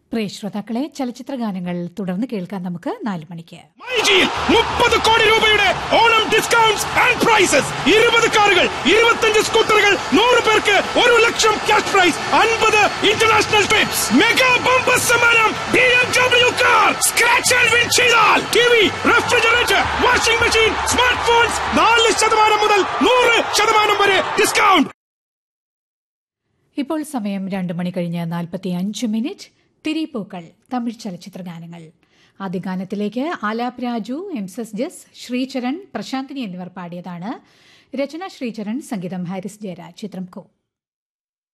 പ്രിയ ശ്രോതാക്കളെ ചലച്ചിത്ര ഗാനങ്ങൾ തുടർന്ന് കേൾക്കാൻ നമുക്ക് നാല് മണിക്ക് മൈജിയിൽ മുപ്പത് കോടി രൂപയുടെ ഓണം ഡിസ്കൗണ്ട്സ് ആൻഡ് പ്രൈസസ് ഇരുപത് കാറുകൾ ഇരുപത്തഞ്ച് സ്കൂട്ടറുകൾ നൂറ് പേർക്ക് ഒരു ലക്ഷം ക്യാഷ് പ്രൈസ് അൻപത് ഇന്റർനാഷണൽ ട്രിപ്സ് മെഗാ ബമ്പർ സമ്മാനം B M W car scratch and win ചെയ്താൽ T V refrigerator washing machine smart phones നാല് ശതമാനം മുതൽ നൂറ് ശതമാനം വരെ ഡിസ്കൗണ്ട് ഇപ്പോൾ സമയം രണ്ട് മണി കഴിഞ്ഞ് നാൽപ്പത്തി അഞ്ച് മിനിറ്റ് തിരിപ്പൂക്കൾ തമിഴ് ചലച്ചിത്ര ഗാനങ്ങൾ ആദ്യ ഗാനത്തിലേക്ക് ആലാപ് രാജു എം എസ് ജസ് ശ്രീചരൺ പ്രശാന്തിനി എന്നിവർ പാടിയതാണ് രചന ശ്രീചരൺ സംഗീതം ഹാരിസ് ജയരാജ് ചിത്രം കോ